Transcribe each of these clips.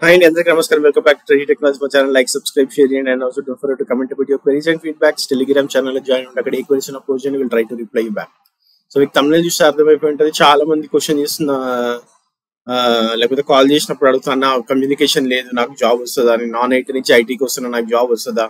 hi అండి అందరికీ నమస్కారం వెల్కమ్ బ్యాక్ టు టెక్నాలజీ మా ఛానల్ లైక్ సబ్స్క్రైబ్ షేర్ చేయండి and also don't forget to comment about your queries and feedbacks Telegram channel join ఉండి అక్కడ ఏ queries question will try to reply back so మీకు తమిళ చూస్తే అర్థమైపోయి ఉంటుంది చాలా మంది క్వశ్చన్ చేస్తున్న ఆ, లేకపోతే కాల్ చేసినప్పుడు అడుగుతున్నా కమ్యూనికేషన్ లేదు నాకు జాబ్ వస్తుందా అని నాన్ ఐటీ నుంచి ఐటీకి వస్తున్నా నాకు జాబ్ వస్తుందా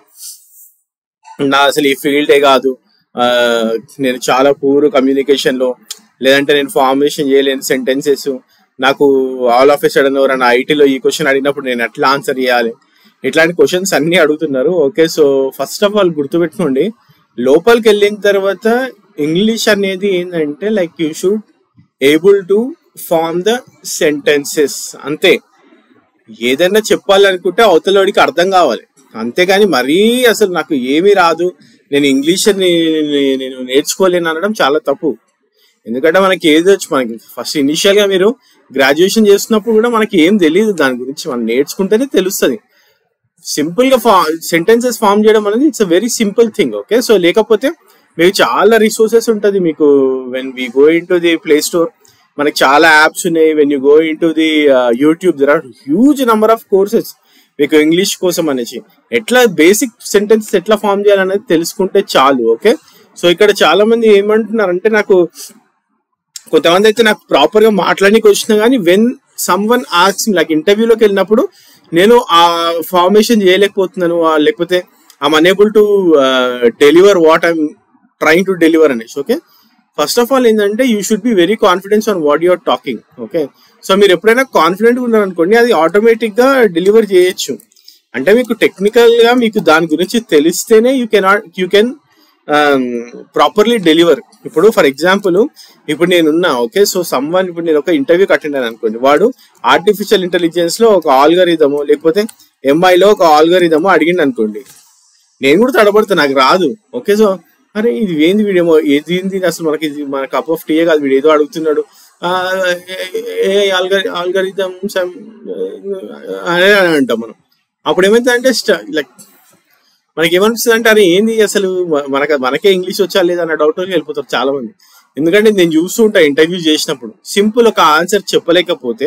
నా అసలు ఈ ఫీల్డే కాదు ఆ, నేను చాలా పూర్ కమ్యూనికేషన్ లో లేదంటే నేను ఫార్మేషన్ చేయలేని సెంటెన్సెస్ నాకు ఆల్ ఆఫ్ ఎ సడన్ ఎవరైనా ఐటీలో ఈ క్వశ్చన్ అడిగినప్పుడు నేను ఎట్లా ఆన్సర్ చేయాలి ఇట్లాంటి క్వశ్చన్స్ అన్ని అడుగుతున్నారు okay so first of all గుర్తుపెట్టుకోండి లోపలికి వెళ్ళిన తర్వాత ఇంగ్లీష్ అనేది ఏంటంటే like you should able to form the sentences అంతే ఏదైనా చెప్పాలనుకుంటే అవతలవాడికి అర్థం కావాలి అంతేగాని మరీ అసలు నాకు ఏమీ రాదు నేను ఇంగ్లీష్ నేను నేర్చుకోలేను అనడం చాలా తప్పు ఎందుకంటే మనకి ఏది వచ్చి మనకి ఫస్ట్ ఇనిషియల్ గా మీరు గ్రాడ్యుయేషన్ చేస్తున్నప్పుడు కూడా మనకి ఏం తెలియదు దాని గురించి మనం నేర్చుకుంటేనే తెలుస్తుంది సింపుల్ గా ఫా సెంటెన్సెస్ ఫామ్ చేయడం అనేది it's a very simple thing okay so లేకపోతే మీకు చాలా రిసోర్సెస్ ఉంటుంది మీకు when we go in to the Play Store మనకి చాలా యాప్స్ ఉన్నాయి when you go in to the YouTube there are huge number of courses మీకు ఇంగ్లీష్ కోసం అనేసి ఎట్లా బేసిక్ సెంటెన్సెస్ ఎట్లా ఫామ్ చేయాలనేది తెలుసుకుంటే చాలు ఓకే సో ఇక్కడ చాలా మంది ఏమంటున్నారంటే నాకు కొంతమంది అయితే నాకు ప్రాపర్ గా మాట్లాడడానికి వచ్చినా కానీ when someone asks like ఇంటర్వ్యూలోకి వెళ్ళినప్పుడు నేను ఆ ఫార్మేషన్ చేయలేకపోతున్నాను ఆ లేకపోతే I'm unable to deliver what I'm trying to deliver అనేసి ఓకే ఫస్ట్ ఆఫ్ ఆల్ ఏంటంటే you should be very confidence on what you're talking okay so మీరు ఎప్పుడైనా కాన్ఫిడెంట్ ఉన్నారు అనుకోండి అది ఆటోమేటిక్ గా డెలివర్ చేయొచ్చు అంటే మీకు టెక్నికల్ గా మీకు దాని గురించి తెలిస్తేనే you cannot you can properly deliver ఇప్పుడు ఫర్ ఎగ్జాంపుల్ ఇప్పుడు నేనున్నా ఓకే సో సమ్వన్ ఇప్పుడు నేను ఒక ఇంటర్వ్యూ అటెండ్ అనుకోండి వాడు ఆర్టిఫిషియల్ ఇంటెలిజెన్స్ లో ఒక ఆల్గరిథము లేకపోతే ఎంఐ లో ఒక ఆల్గరిథము అడిగిండు అనుకోండి నేను కూడా తడబడతా నాకు రాదు ఓకే సో అరే ఇది ఏంది వీడేమో ఏది ఏంది అసలు మనకి ఇది మన కప్ ఆఫ్ టీయే కాదు వీడు ఏదో అడుగుతున్నాడు ఆ, ఏ ఆల్గరి ఆల్గరిథం అనే అంటాం మనం అప్పుడు ఏమైందంటే లైక్ మనకి ఏమనిపిస్తుంది అంటే అరే ఏంది అసలు మ- మనక మనకే ఇంగ్లీష్ వచ్చా లేదా అన్న డౌట్ వెళ్ళిపోతారు చాలా మంది ఎందుకంటే నేను చూస్తూ ఉంటా ఇంటర్వ్యూ చేసినప్పుడు సింపుల్ ఒక ఆన్సర్ చెప్పలేకపోతే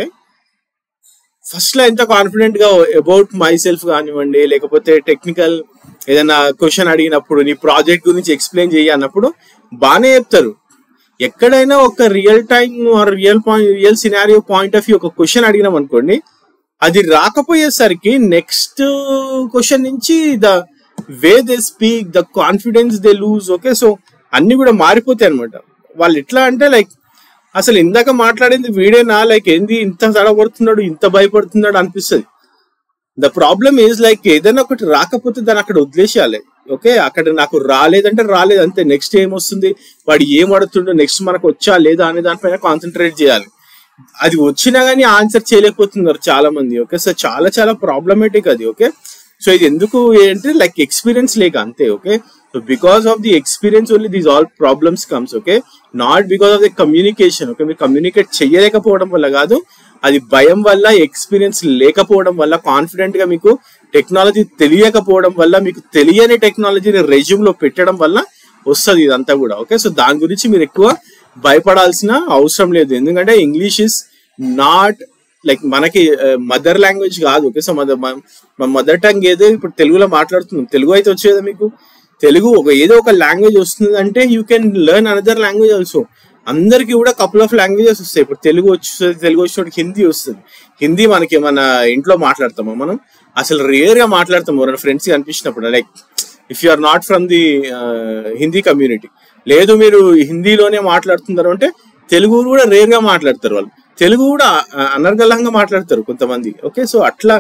ఫస్ట్ లో ఎంత కాన్ఫిడెంట్ గా అబౌట్ మై సెల్ఫ్ కానివ్వండి లేకపోతే టెక్నికల్ ఏదైనా క్వశ్చన్ అడిగినప్పుడు నీ ప్రాజెక్ట్ గురించి ఎక్స్ప్లెయిన్ చేయి అన్నప్పుడు బాగానే చెప్తారు ఎక్కడైనా ఒక real time or real point real scenario point of view ఒక క్వశ్చన్ అడిగినాం అనుకోండి అది రాకపోయేసరికి నెక్స్ట్ క్వశ్చన్ నుంచి the way they speak the confidence they lose okay so అన్ని కూడా మారిపోతాయి అనమాట వాళ్ళు ఎట్లా అంటే లైక్ అసలు ఇందాక మాట్లాడింది వీడేనా లైక్ ఏంది ఇంత తడబడుతున్నాడు ఇంత భయపడుతున్నాడు అనిపిస్తుంది ద ప్రాబ్లమ్ ఈజ్ లైక్ ఏదైనా ఒకటి రాకపోతే దాన్ని అక్కడ వదిలేసేయాలి ఓకే అక్కడ నాకు రాలేదంటే రాలేదు అంతే నెక్స్ట్ ఏం వస్తుంది వాడు ఏం అడుగుతుండో నెక్స్ట్ మనకు వచ్చా లేదా అనే దానిపైన కాన్సన్ట్రేట్ చేయాలి అది వచ్చినా కానీ ఆన్సర్ చేయలేకపోతున్నారు చాలా మంది ఓకే సో చాలా చాలా ప్రాబ్లమేటిక్ అది ఓకే సో ఇది ఎందుకు ఏంటంటే లైక్ ఎక్స్పీరియన్స్ లేక అంతే okay so because of the experience only these all problems comes okay not because of the communication okay మీరు కమ్యూనికేట్ చేయలేకపోవడం వల్ల కాదు అది భయం వల్ల ఎక్స్పీరియన్స్ లేకపోవడం వల్ల కాన్ఫిడెంట్ గా మీకు టెక్నాలజీ తెలియకపోవడం వల్ల మీకు తెలియని టెక్నాలజీని రెజ్యూమ్ లో పెట్టడం వల్ల వస్తుంది ఇదంతా కూడా ఓకే సో దాని గురించి మీరు ఎక్కువ భయపడాల్సిన అవసరం లేదు ఎందుకంటే ఇంగ్లీష్ ఇస్ నాట్ లైక్ మనకి మదర్ లాంగ్వేజ్ కాదు ఓకే సో మదర్ మన మదర్ టంగ్ ఏదో ఇప్పుడు తెలుగులో మాట్లాడుతున్నాం తెలుగు అయితే వచ్చేదా మీకు తెలుగు ఒక ఏదో ఒక లాంగ్వేజ్ వస్తుంది అంటే you can learn another language also అందరికి కూడా కపుల్ ఆఫ్ లాంగ్వేజెస్ వస్తాయి ఇప్పుడు తెలుగు వస్తుంది తెలుగు వచ్చినప్పుడు హిందీ వస్తుంది హిందీ మనకి మన ఇంట్లో మాట్లాడతామా మనం అసలు రేర్ గా మాట్లాడతాం ఎవరైనా ఫ్రెండ్స్ కనిపించినప్పుడు like if you are not from the Hindi community లేదు మీరు హిందీలోనే మాట్లాడుతున్నారు అంటే తెలుగు కూడా రేర్ గా మాట్లాడతారు వాళ్ళు తెలుగు కూడా ఆ, అనర్గళంగా మాట్లాడతారు కొంతమంది ఓకే సో అట్లా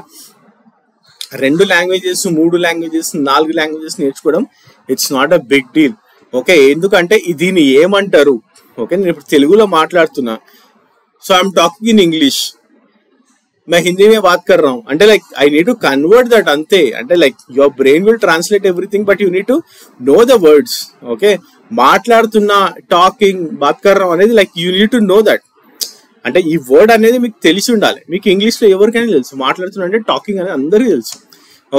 రెండు లాంగ్వేజెస్ మూడు లాంగ్వేజెస్ నాలుగు లాంగ్వేజెస్ నేర్చుకోవడం it's not a big deal okay ఎందుకంటే ఇది దీన్ని ఏమంటారు ఓకే నేను ఇప్పుడు తెలుగులో మాట్లాడుతున్నా so I'm talking in English मैं हिंदी में बात कर रहा हूँ అంటే like I need to convert that అంతే అంటే like your brain will translate everything but you need to know the words okay మాట్లాడుతున్నా టాకింగ్ బాత్ కర్రం అనేది like you need to know that అంటే ఈ వర్డ్ అనేది మీకు తెలిసి ఉండాలి మీకు ఇంగ్లీష్ లో ఎవరికైనా తెలుసు మాట్లాడుతున్నా అంటే టాకింగ్ అనేది అందరికీ తెలుసు ఓకే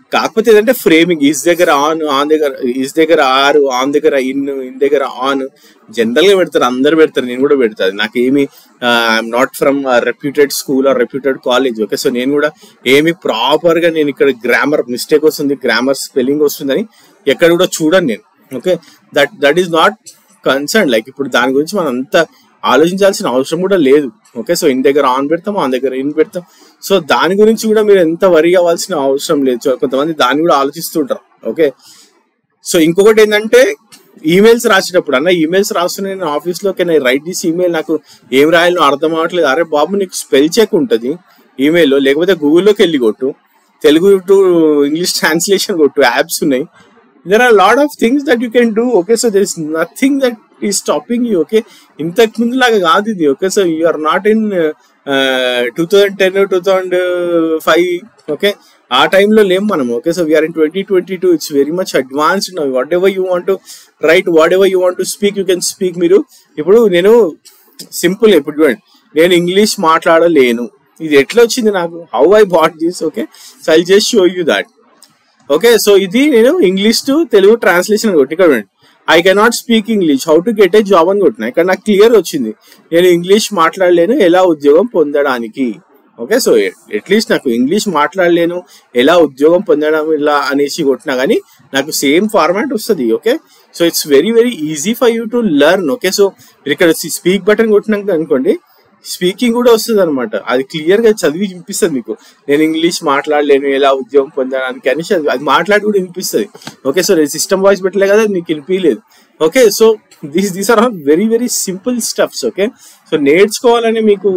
కాకపోతే ఏంటంటే ఫ్రేమింగ్ ఈస్ దగ్గర ఆన్ ఆన్ దగ్గర ఈస్ దగ్గర ఆరు ఆన్ దగ్గర ఇన్ ఇన్ దగ్గర ఆన్ జనరల్ గా పెడతారు అందరు పెడతారు నేను కూడా పెడతాను నాకు ఏమి I'm not from reputed school or reputed college okay so నేను కూడా ఏమి ప్రాపర్ గా నేను ఇక్కడ గ్రామర్ మిస్టేక్ వస్తుంది గ్రామర్ స్పెల్లింగ్ వస్తుందని ఎక్కడ కూడా చూడను నేను okay that that is not concern like ఇప్పుడు దాని గురించి మనం అంత ఆలోచించాల్సిన అవసరం కూడా లేదు ఓకే సో ఇన్ దగ్గర ఆన్ పెడతాం ఆన్ దగ్గర ఇన్ పెడతాం సో దాని గురించి కూడా మీరు ఎంత వరి అవ్వాల్సిన అవసరం లేదు సో కొంతమంది దాన్ని కూడా ఆలోచిస్తుంటారు ఓకే సో ఇంకొకటి ఏంటంటే ఈమెయిల్స్ రాసేటప్పుడు అన్న ఈమెయిల్స్ రాస్తున్నా నేను ఆఫీస్లోకి నేను రైట్ దిస్ ఈమెయిల్ నాకు ఏం రాయాలో అర్థం అవ్వట్లేదు అరే బాబు నీకు స్పెల్ చెక్ ఉంటుంది ఈమెయిల్లో లేకపోతే గూగుల్లోకి వెళ్ళి కొట్టు తెలుగు టు ఇంగ్లీష్ ట్రాన్స్లేషన్ కొట్టు యాప్స్ ఉన్నాయి there are lot of things that you can do okay so there is nothing that ఈ స్టాపింగ్ యూ ఓకే ఇంతకు ముందు లాగా కాదు ఇది okay so you are not in two thousand ten two thousand five okay ఆ టైంలో లేం మనం okay so we are in twenty twenty two it's very much advanced whatever you want right whatever you want speak you can speak మీరు ఇప్పుడు నేను simple ఇప్పుడు చూడండి నేను ఇంగ్లీష్ మాట్లాడలేను ఇది ఎట్లా వచ్చింది నాకు how I bought this okay so I just show you that okay so ఇది నేను ఇంగ్లీష్ టు తెలుగు ట్రాన్స్లేషన్ కొట్టి ఇక్కడ I cannot speak English how to get a job అని కొట్టిన ఇక్కడ నాకు క్లియర్ వచ్చింది నేను ఇంగ్లీష్ మాట్లాడలేను ఎలా ఉద్యోగం పొందడానికి ఓకే సో అట్లీస్ట్ నాకు ఇంగ్లీష్ మాట్లాడలేను ఎలా ఉద్యోగం పొందడం ఇలా అనేసి కొట్టినా కానీ నాకు సేమ్ ఫార్మాట్ వస్తుంది okay so it's very very easy for you to learn okay so మీరు ఇక్కడ స్పీక్ బటన్ కొట్టినాక అనుకోండి స్పీకింగ్ కూడా వస్తుంది అనమాట అది క్లియర్ గా చదివి వినిపిస్తుంది మీకు నేను ఇంగ్లీష్ మాట్లాడలేను ఎలా ఉద్యోగం పొందడానికి అనేసి అది అది మాట్లాడి కూడా వినిపిస్తుంది ఓకే సో నేను సిస్టమ్ వాయిస్ పెట్టలే కదా మీకు వినిపించలేదు okay so these these are very very simple steps okay so నేర్చుకోవాలని మీకు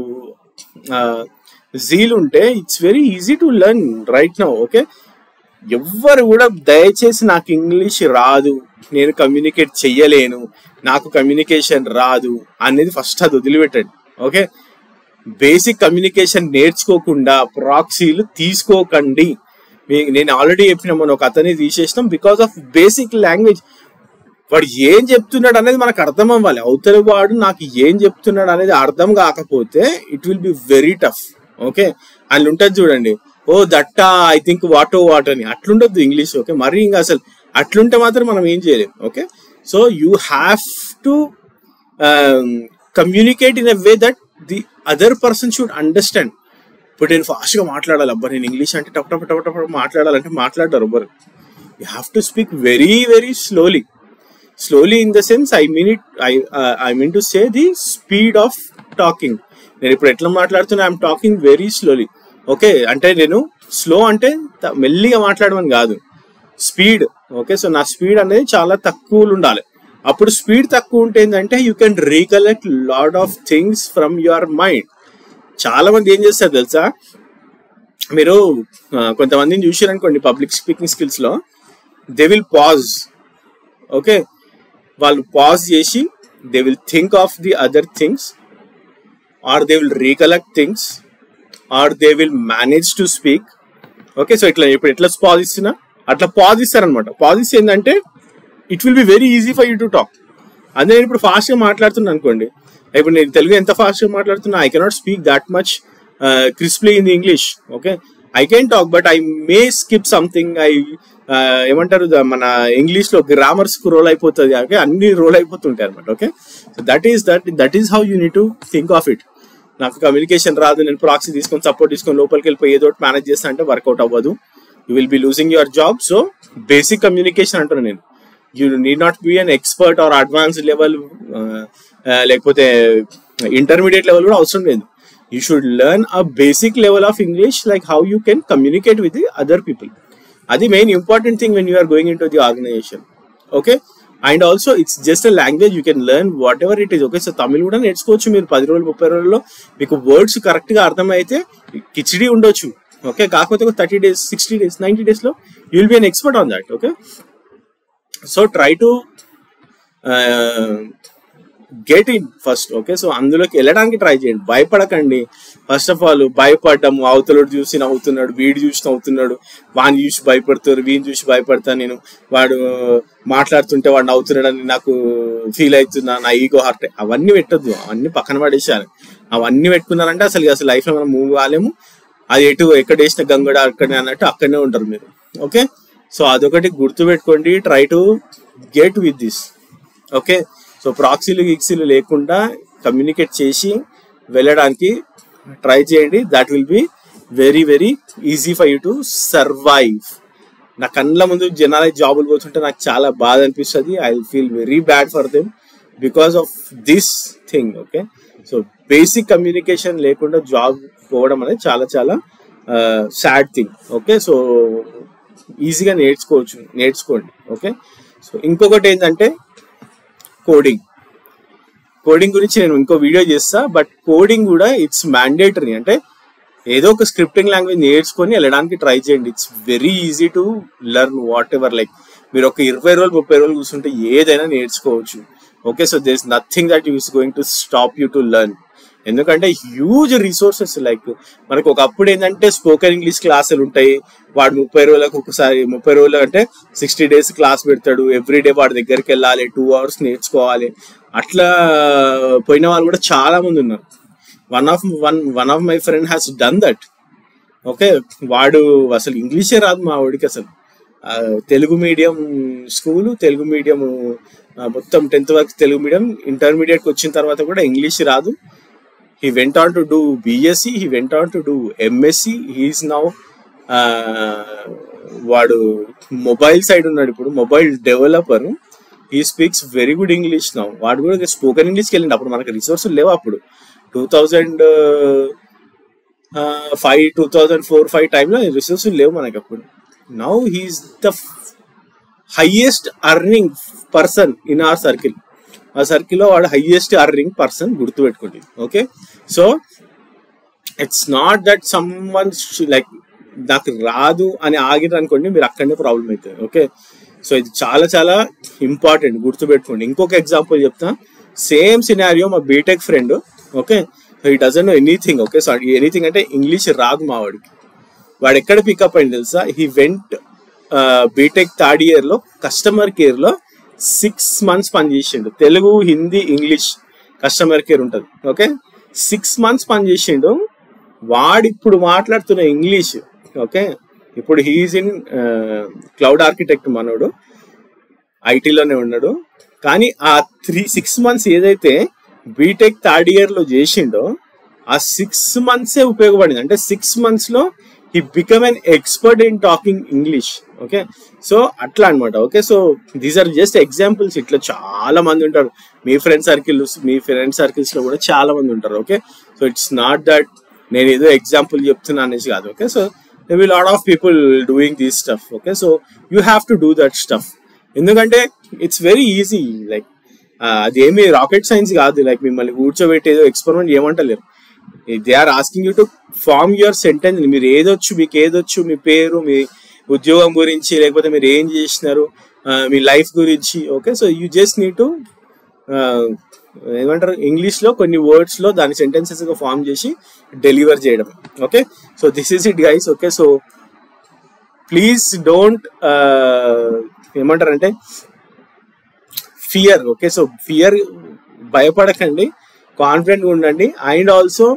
జీల్ ఉంటే it's very easy to learn right now okay ఎవ్వరు కూడా దయచేసి నాకు ఇంగ్లీష్ రాదు నేను కమ్యూనికేట్ చెయ్యలేను నాకు కమ్యూనికేషన్ రాదు అనేది ఫస్ట్ అది వదిలిపెట్టండి ఓకే బేసిక్ కమ్యూనికేషన్ నేర్చుకోకుండా ప్రాక్సీలు తీసుకోకండి మీ- నేను ఆల్రెడీ చెప్పిన మనం ఒక అతన్ని తీసేసినాం బికాస్ ఆఫ్ బేసిక్ లాంగ్వేజ్ వాడు ఏం చెప్తున్నాడు అనేది మనకు అర్థం అవ్వాలి అవతల వాడు నాకు ఏం చెప్తున్నాడు అనేది అర్థం కాకపోతే it will be very tough okay అందులో ఉంటుంది చూడండి ఓ దట్టా ఐ థింక్ వాటో వాట్ అని అట్లుండొద్దు ఇంగ్లీష్ ఓకే మరి ఇంకా అసలు అట్లుంటే మాత్రం మనం ఏం చేయలేం okay so you have to communicate in a way that the other person should understand ఇప్పుడు నేను ఫాస్ట్ గా మాట్లాడాలి అబ్బా నేను ఇంగ్లీష్ అంటే టప్ టప్ టప్ టప్ మాట్లాడాలంటే మాట్లాడతారు ఎవ్వరు you have to speak very very slowly slowly in the sense I mean it I I mean to say the speed of talking నేను ఇప్పుడు ఎట్లా మాట్లాడుతున్నా I'm talking very slowly okay అంటే నేను స్లో అంటే త- మెల్లిగా మాట్లాడమని కాదు స్పీడ్ ఓకే సో నా స్పీడ్ అనేది చాలా తక్కువ ఉండాలి అప్పుడు స్పీడ్ తక్కువ ఉంటే ఏంటంటే you can recollect lot of things from your mind చాలా మంది ఏం చేస్తారు తెలుసా మీరు ఆ, కొంతమందిని చూసారనుకోండి పబ్లిక్ స్పీకింగ్ స్కిల్స్ లో దే విల్ పాజ్ ఓకే వాళ్ళు పాజ్ చేసి they will think of the other things or they will recollect things or they will manage to speak okay so ఇట్లా ఇప్పుడు ఎట్లా పాజ్ ఇస్తున్నా అట్లా పాజ్ ఇస్తారనమాట పాజ్ ఇస్తే ఏంటంటే it will be very easy for you to talk అదే నేను ఇప్పుడు ఫాస్ట్ గా మాట్లాడుతున్నా అనుకోండి ఇప్పుడు నేను తెలుగు ఎంత ఫాస్ట్ గా మాట్లాడుతున్నా I cannot speak that much crisply in English okay I can talk but I may skip something I ఏమంటారు ద- మన ఇంగ్లీష్ లో గ్రామర్స్ రోల్ అయిపోతుంది ఓకే అన్ని రోల్ అయిపోతుంటాయి అనమాట okay so that is that that is how you need to think of it నాకు communication రాదు నేను ప్రాక్సీ తీసుకొని సపోర్ట్ తీసుకొని లోపలికి వెళ్ళిపోయి ఏదో ఒకటి మేనేజ్ చేస్తా అంటే వర్కౌట్ అవ్వదు you will be losing your job so basic communication అంటున్నాను నేను you need not be an expert or advance level లేకపోతే ఇంటర్మీడియట్ లెవెల్ కూడా అవసరం లేదు you should learn a basic level of English like how you can communicate with the other people అది main important thing when you're going in to the organization okay and also it's just a language you can learn what ever it is okay so Tamil కూడా నేర్చుకోవచ్చు మీరు పది రోజులు ముప్పై రోజుల్లో మీకు words correct గా అర్థమైతే కిచిడి ఉండొచ్చు ఓకే కాకపోతే ఒక thirty days sixty days ninety days లో you will be an expert on that okay so try to get in first okay so అందులోకి వెళ్ళడానికి ట్రై చేయండి భయపడకండి ఫస్ట్ ఆఫ్ ఆల్ భయపడ్డాము అవతలోడు చూసి నవ్వుతున్నాడు వీడు చూసి నవ్వుతున్నాడు వాడిని చూసి భయపడుతారు వీని చూసి భయపడతాను నేను వాడు మాట్లాడుతుంటే వాడు నవ్వుతున్నాడని నాకు ఫీల్ అవుతున్నా నా ఈగో హార్ట్ అవన్నీ పెట్టద్దు అవన్నీ పక్కన పడేసాను అవన్నీ పెట్టుకున్నారంటే అసలు అసలు లైఫ్ లో మనం మూవ్ కాలేము అది ఎటు ఎక్కడ వేసిన గంగడ అక్కడనే అన్నట్టు అక్కడనే ఉంటారు మీరు ఓకే సో అదొకటి గుర్తుపెట్టుకోండి try to get with this okay so ప్రాక్సీలు గిక్సీలు లేకుండా కమ్యూనికేట్ చేసి వెళ్ళడానికి ట్రై చేయండి that will be very very easy for you to survive నా కళ్ళ ముందు జనాలకి జాబులు పోతుంటే నాకు చాలా బాధ అనిపిస్తుంది I feel very bad for them because of this thing okay so basic communication లేకుండా జాబ్ పోవడం అనేది చాలా చాలా సాడ్ థింగ్ ఓకే సో ఈజీగా నేర్చుకోవచ్చు నేర్చుకోండి ఓకే సో ఇంకొకటి ఏంటంటే కోడింగ్ కోడింగ్ గురించి నేను ఇంకో వీడియో చేస్తా బట్ కోడింగ్ కూడా ఇట్స్ మ్యాండేటరీ అంటే ఏదో ఒక స్క్రిప్టింగ్ లాంగ్వేజ్ నేర్చుకొని వెళ్ళడానికి ట్రై చేయండి it's very easy to learn whatever like మీరు ఒక ఇరవై రోజులు ముప్పై రోజులు కూర్చుంటే ఏదైనా నేర్చుకోవచ్చు okay so there's nothing that use going to stop you to learn ఎందుకంటే హ్యూజ్ రిసోర్సెస్ లైక్ మనకు ఒకప్పుడు ఏంటంటే స్పోకెన్ ఇంగ్లీష్ క్లాసులు ఉంటాయి వాడు ముప్పై రోజులకు ఒకసారి ముప్పై రోజులు అంటే సిక్స్టీ డేస్ క్లాస్ పెడతాడు ఎవ్రీ డే వాడి దగ్గరికి వెళ్ళాలి టూ అవర్స్ నేర్చుకోవాలి అట్లా పోయిన వాళ్ళు కూడా చాలా మంది ఉన్నారు one of one one of my friend has done that okay వాడు అసలు ఇంగ్లీషే రాదు మా వాడికి అసలు ఆ, Telugu medium school Telugu medium మొత్తం టెన్త్ వరకు తెలుగు మీడియం ఇంటర్మీడియట్కి వచ్చిన తర్వాత కూడా ఇంగ్లీష్ రాదు he went on to do BSc, he went on to do MSc, he is now uh, వాడు మొబైల్ సైడ్ ఉన్నాడు ఇప్పుడు mobile developer he speaks very good English నా వాడు కూడా స్పోకెన్ ఇంగ్లీష్కి వెళ్ళిండు అప్పుడు మనకి రిసోర్సులు లేవు అప్పుడు two thousand five two thousand four five టైంలో రిసోర్సులు లేవు మనకి అప్పుడు now he's the highest earning person in our circle ఆ సర్కిల్లో వాడు హైయెస్ట్ అర్నింగ్ పర్సన్ గుర్తుపెట్టుకోండి okay so it's not that someone like నాకు రాదు అని ఆగిరు అనుకోండి మీరు అక్కడనే ప్రాబ్లం అవుతుంది ఓకే సో ఇది చాలా చాలా ఇంపార్టెంట్ గుర్తుపెట్టుకోండి ఇంకొక ఎగ్జాంపుల్ చెప్తా సేమ్ సినారియో మా BTech friend okay so he doesn't know anything okay so anything అంటే ఇంగ్లీష్ రాదు మా వాడికి వాడు ఎక్కడ పికప్ అయింది తెలుసా he went BTech third year లో కస్టమర్ కేర్ లో సిక్స్ మంత్స్ పనిచేసిండు Telugu Hindi English customer care ఉంటుంది ఓకే సిక్స్ మంత్స్ పనిచేసిండు వాడు ఇప్పుడు మాట్లాడుతున్న ఇంగ్లీష్ ఓకే ఇప్పుడు హీఈస్ ఇన్ క్లౌడ్ ఆర్కిటెక్ట్ మనోడు ఐటీలోనే ఉన్నాడు కానీ ఆ త్రీ సిక్స్ మంత్స్ ఏదైతే బీటెక్ థర్డ్ ఇయర్ లో చేసిండో ఆ సిక్స్ మంత్సే ఉపయోగపడింది అంటే సిక్స్ మంత్స్ లో he become an expert in talking English okay so అట్లా అనమాట okay so these are just examples ఇట్లా చాలా మంది ఉంటారు మీ ఫ్రెండ్ సర్కిల్ మీ ఫ్రెండ్ సర్కిల్స్ లో కూడా చాలా మంది ఉంటారు okay so it's not that నేను ఏదో ఎగ్జాంపుల్ చెప్తున్నా అనేసి కాదు okay so they will lot of people doing these stuff okay so you have to do that stuff ఎందుకంటే ఇట్స్ వెరీ ఈజీ లైక్ అదేమి రాకెట్ సైన్స్ కాదు లైక్ మిమ్మల్ని కూర్చోబెట్టి ఏదో ఎక్స్పెరిమెంట్ చేయమంటలేరు they are asking you to form your sentence మీరు ఏదొచ్చు మీకు ఏదొచ్చు మీ పేరు మీ ఉద్యోగం గురించి లేకపోతే మీరు ఏం చేసినారు ఆ, మీ లైఫ్ గురించి okay so you just need to ఏమంటారు ఇంగ్లీష్ లో కొన్ని వర్డ్స్ లో దాని సెంటెన్సెస్ గా ఫామ్ చేసి డెలివర్ చేయడం okay so this is it guys okay so please don't ఏమంటారంటే ఫియర్ ఓకే సో ఫియర్ భయపడకండి కాన్ఫిడెంట్ ఉండండి అండ్ ఆల్సో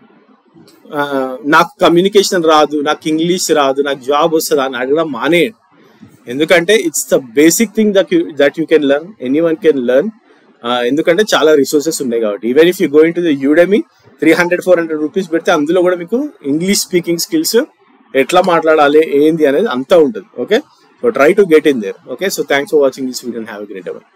నాకు కమ్యూనికేషన్ రాదు నాకు ఇంగ్లీష్ రాదు నాకు జాబ్ వస్తుందా అని అడగడం మానేయండి ఎందుకంటే it's the basic thing that you that you can learn anyone can learn ఎందుకంటే చాలా రిసోర్సెస్ ఉన్నాయి కాబట్టి even if you going to the Udemy three hundred four hundred rupees పెడితే అందులో కూడా మీకు ఇంగ్లీష్ స్పీకింగ్ స్కిల్స్ ఎట్లా మాట్లాడాలి ఏంది అనేది అంతా ఉంటుంది okay so try to get in there okay so thanks for watching this video have great ever